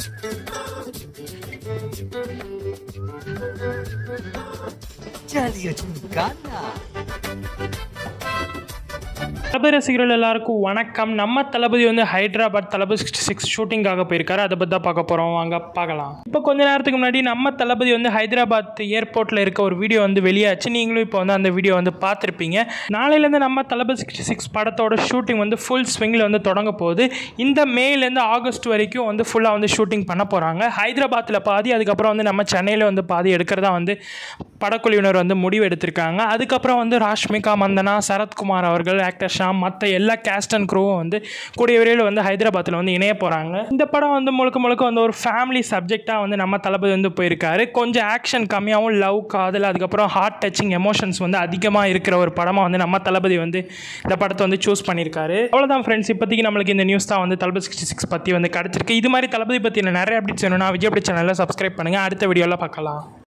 Jolly Chungana. தளபதி ரசிகர்கள் எல்லாருக்கும் வணக்கம் நம்ம தளபதி வந்து ஹைதராபாத் தளபதி சிக்ஸ்டி சிக்ஸ் ஷூட்டிங்காக போயிருக்காரு அதை பற்றி தான் பார்க்க போகிறோம் வாங்க பார்க்கலாம் இப்போ கொஞ்ச நேரத்துக்கு முன்னாடி நம்ம தளபதி வந்து ஹைதராபாத் ஏர்போர்ட்டில் இருக்க ஒரு வீடியோ வந்து வெளியாச்சு நீங்களும் இப்போ வந்து அந்த வீடியோ வந்து பார்த்துருப்பீங்க நாளையிலேருந்து நம்ம தளபதி சிக்ஸ்டி சிக்ஸ் படத்தோட ஷூட்டிங் வந்து ஃபுல் ஸ்விங்கில் வந்து தொடங்க போகுது இந்த மேலேருந்து ஆகஸ்ட் வரைக்கும் வந்து ஃபுல்லாக வந்து ஷூட்டிங் பண்ண போகிறாங்க ஹைதராபாத்தில் பாதி அதுக்கப்புறம் வந்து நம்ம சென்னையில் வந்து பாதி எடுக்கிறதா வந்து படக்குழுவினர் வந்து முடிவு எடுத்திருக்காங்க அதுக்கப்புறம் வந்து ராஷ்மிகா மந்தனா சரத்குமார் அவர்கள் ஆக்டர் ஷாம் மற்ற எல்லா கேஸ்ட் அண்ட் க்ரூவும் வந்து கூடிய விரைவில் வந்து ஹைதராபாத்தில் வந்து இணைய போகிறாங்க இந்த படம் வந்து முழுக்க முழுக்க வந்து ஒரு ஃபேமிலி சப்ஜெக்டாக வந்து நம்ம தளபதி வந்து போயிருக்காரு கொஞ்சம் ஆக்ஷன் கம்மியாகவும் லவ் காதல் அதுக்கப்புறம் ஹார்ட் டச்சிங் எமோஷன்ஸ் வந்து அதிகமாக இருக்கிற ஒரு படமாக வந்து நம்ம தளபதி வந்து இந்த படத்தை வந்து சூஸ் பண்ணியிருக்காரு அவ்வளோதான் ஃப்ரெண்ட்ஸ் இப்போதைக்கு நம்மளுக்கு இந்த நியூஸ் தான் வந்து தளபதி சிக்ஸ்டி சிக்ஸ் பற்றி வந்து கிடச்சிருக்கு இது மாதிரி தளபதி பற்றின நிறைய அப்டேட்ஸ் வேணும்னா விஜய் அப்படி சேனலில் சப்ஸ்கிரைப் பண்ணுங்கள் அடுத்த வீடியோவில் பார்க்கலாம்